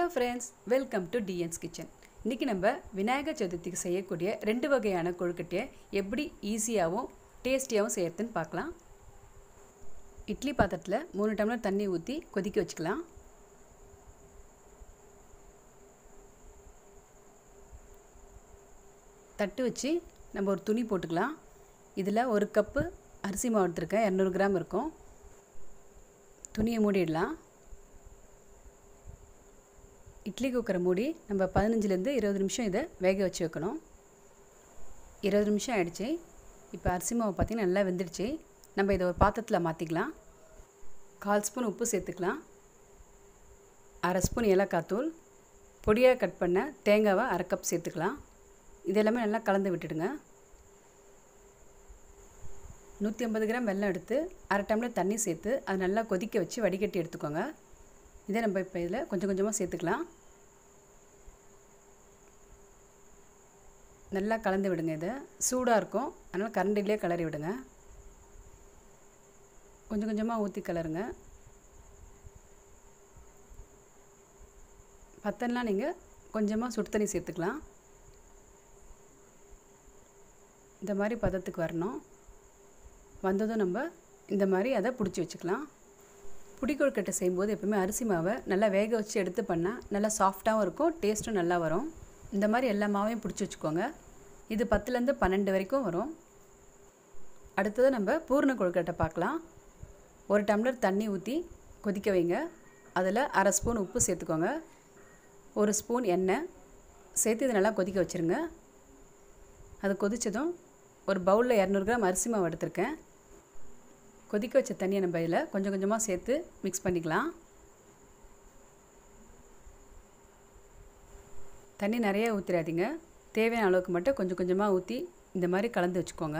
hello friends welcome to TN's kitchen இன்றைக்கி நம்ம விநாயகர் சதுர்த்திக்கு செய்யக்கூடிய ரெண்டு வகையான கொழுக்கட்டையை எப்படி ஈஸியாகவும் டேஸ்டியாகவும் செய்யறதுன்னு பார்க்கலாம் இட்லி பாத்திரத்தில் மூணு டம்ளர் தண்ணி ஊற்றி கொதிக்க வச்சுக்கலாம் தட்டு வச்சு நம்ம ஒரு துணி போட்டுக்கலாம் இதில் ஒரு கப்பு அரிசி மாவு எடுத்துருக்கேன் இரநூறு கிராம் இருக்கும் துணியை மூடிடலாம் இட்லி குக்கரை மூடி நம்ம பதினஞ்சுலேருந்து இருபது நிமிஷம் இதை வேக வச்சு வைக்கணும் இருபது நிமிஷம் ஆகிடுச்சு இப்போ அரிசி மாவு பார்த்திங்கன்னா நல்லா வெந்துடுச்சு நம்ம இதை ஒரு பாத்திரத்தில் மாற்றிக்கலாம் கால் ஸ்பூன் உப்பு சேர்த்துக்கலாம் அரை ஸ்பூன் ஏலக்காய் தூள் பொடியாக கட் பண்ண தேங்காவை அரை கப் சேர்த்துக்கலாம் இது எல்லாமே நல்லா கலந்து விட்டுடுங்க நூற்றி ஐம்பது கிராம் வெல்லம் எடுத்து அரை டம்ளர் தண்ணி சேர்த்து அது நல்லா கொதிக்க வச்சு வடிகட்டி எடுத்துக்கோங்க இதை நம்ம இப்போ இதில் கொஞ்சம் கொஞ்சமாக சேர்த்துக்கலாம் நல்லா கலந்து விடுங்க இதை சூடாக இருக்கும் அதனால் கரண்டிலே கிளறி விடுங்க கொஞ்சம் கொஞ்சமாக ஊற்றி கிளறுங்க பத்தனா நீங்கள் கொஞ்சமாக சுடு தண்ணி சேர்த்துக்கலாம் இந்த மாதிரி பதத்துக்கு வரணும் வந்ததும் நம்ம இந்த மாதிரி அதை பிடிச்சி வச்சுக்கலாம் புடிக்கொழுக்கட்டை செய்யும்போது எப்பவுமே அரிசி மாவை நல்லா வேக வச்சு எடுத்து பண்ணால் நல்லா சாஃப்டாகவும் இருக்கும் டேஸ்ட்டும் நல்லா வரும் இந்த மாதிரி எல்லா மாவையும் பிடிச்சி வச்சுக்கோங்க இது பத்துலேருந்து பன்னெண்டு வரைக்கும் வரும் அடுத்தது நம்ம பூர்ண கொழுக்கட்டை பார்க்கலாம் ஒரு டம்ளர் தண்ணி ஊற்றி கொதிக்க வைங்க அதில் அரை ஸ்பூன் உப்பு சேர்த்துக்கோங்க ஒரு ஸ்பூன் எண்ணெய் சேர்த்து இதை நல்லா கொதிக்க வச்சுருங்க அது கொதித்ததும் ஒரு பவுலில் இரநூறு கிராம் அரிசி மாவு எடுத்திருக்கேன் கொதிக்க வச்ச தண்ணியை நம்ம இதில் கொஞ்சம் கொஞ்சமாக சேர்த்து மிக்ஸ் பண்ணிக்கலாம் தண்ணி நிறைய ஊற்றிடாதீங்க தேவையான அளவுக்கு மட்டும் கொஞ்சம் கொஞ்சமாக ஊற்றி இந்த மாதிரி கலந்து வச்சுக்கோங்க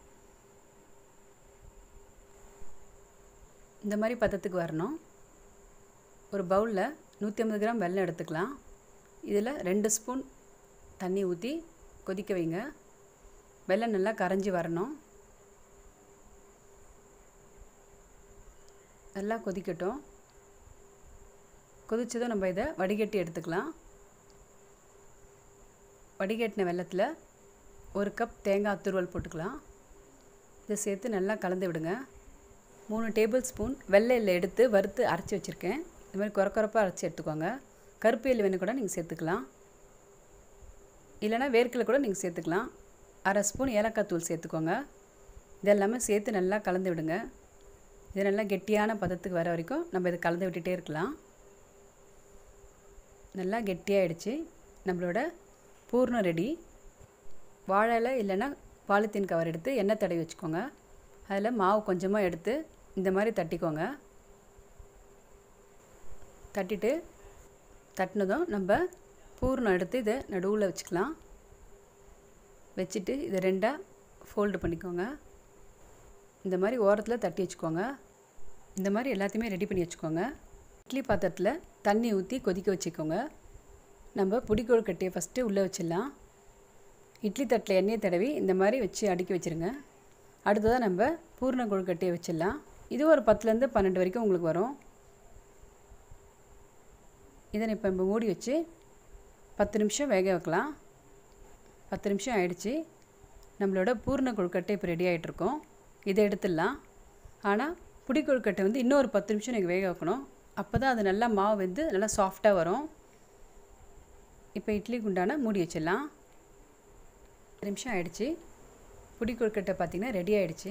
இந்த மாதிரி பதத்துக்கு வரணும் ஒரு பவுலில் நூற்றி ஐம்பது கிராம் வெல்லம் எடுத்துக்கலாம் இதில் ரெண்டு ஸ்பூன் தண்ணி ஊற்றி கொதிக்க வைங்க வெல்லம் நல்லா கரைஞ்சி வரணும் நல்லா கொதிக்கட்டும் கொதித்ததும் நம்ம இதை வடிகட்டி எடுத்துக்கலாம் வடிகட்டின வெள்ளத்தில் ஒரு கப் தேங்காய் துருவல் போட்டுக்கலாம் இதை சேர்த்து நல்லா கலந்து விடுங்க மூணு டேபிள் ஸ்பூன் வெள்ளை எண்ணெய் எடுத்து வறுத்து அரைச்சி வச்சுருக்கேன் இது மாதிரி குறக்குறப்பாக அரைச்சி எடுத்துக்கோங்க கருப்பு எள்ளு வேணும் கூட நீங்கள் சேர்த்துக்கலாம் இல்லைனா வேர்க்கலை கூட நீங்கள் சேர்த்துக்கலாம் அரை ஸ்பூன் ஏலக்காய் தூள் சேர்த்துக்கோங்க இதெல்லாமே சேர்த்து நல்லா கலந்து விடுங்க இது நல்லா கெட்டியான பதத்துக்கு வர வரைக்கும் நம்ம இதை கலந்து விட்டுட்டே இருக்கலாம் நல்லா கெட்டியாகிடுச்சு நம்மளோட பூர்ணம் ரெடி வாழை இலை இல்லைன்னா பாலித்தீன் கவர் எடுத்து எண்ணெய் தடவி வச்சுக்கோங்க அதில் மாவு கொஞ்சமாக எடுத்து இந்த மாதிரி தட்டிக்கோங்க தட்டிட்டு தட்டினதும் நம்ம பூர்ணம் எடுத்து இதை நடுவில் வச்சுக்கலாம் வச்சுட்டு இதை ரெண்டாக ஃபோல்டு பண்ணிக்கோங்க இந்த மாதிரி ஓரத்தில் தட்டி வச்சுக்கோங்க இந்த மாதிரி எல்லாத்தையுமே ரெடி பண்ணி வச்சுக்கோங்க இட்லி பாத்திரத்தில் தண்ணி ஊற்றி கொதிக்க வச்சுக்கோங்க நம்ம புடிக்கொழுக்கட்டையை ஃபஸ்ட்டு உள்ளே வச்சிடலாம் இட்லி தட்டில் எண்ணெயை தடவி இந்த மாதிரி வச்சு அடுக்கி வச்சுருங்க அடுத்ததாக நம்ம பூர்ண கொழுக்கட்டையை வச்சிடலாம் இது ஒரு பத்துலேருந்து பன்னெண்டு வரைக்கும் உங்களுக்கு வரும் இதை இப்போ நம்ம மூடி வச்சு பத்து நிமிஷம் வேக வைக்கலாம் பத்து நிமிஷம் ஆயிடுச்சு நம்மளோட பூர்ண கொழுக்கட்டை இப்போ ரெடி ஆகிட்ருக்கோம் இதை எடுத்துடலாம் ஆனால் புடி கொழுக்கட்டை வந்து இன்னொரு பத்து நிமிஷம் நீங்கள் வேக வைக்கணும் அப்போ தான் அது நல்லா மாவு வந்து நல்லா சாஃப்டாக வரும் இப்போ இட்லி குண்டான மூடி வச்சிடலாம் பத்து நிமிஷம் ஆயிடுச்சு புடி கொழுக்கட்டை பார்த்திங்கன்னா ரெடி ஆகிடுச்சு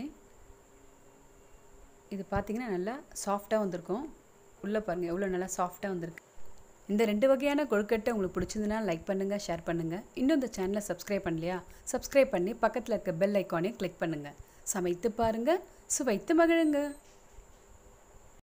இது பார்த்திங்கன்னா நல்லா சாஃப்டாக வந்திருக்கும் உள்ளே பாருங்கள் எவ்வளோ நல்லா சாஃப்டாக வந்திருக்கு இந்த ரெண்டு வகையான கொழுக்கட்டை உங்களுக்கு பிடிச்சிருந்துன்னா லைக் பண்ணுங்கள் ஷேர் பண்ணுங்கள் இன்னும் இந்த சேனலை சப்ஸ்கிரைப் பண்ணலையா சப்ஸ்கிரைப் பண்ணி பக்கத்தில் இருக்க பெல் ஐக்கானையும் கிளிக் பண்ணுங்கள் சமைத்து பாருங்கள் சுவைத்து மகிழுங்க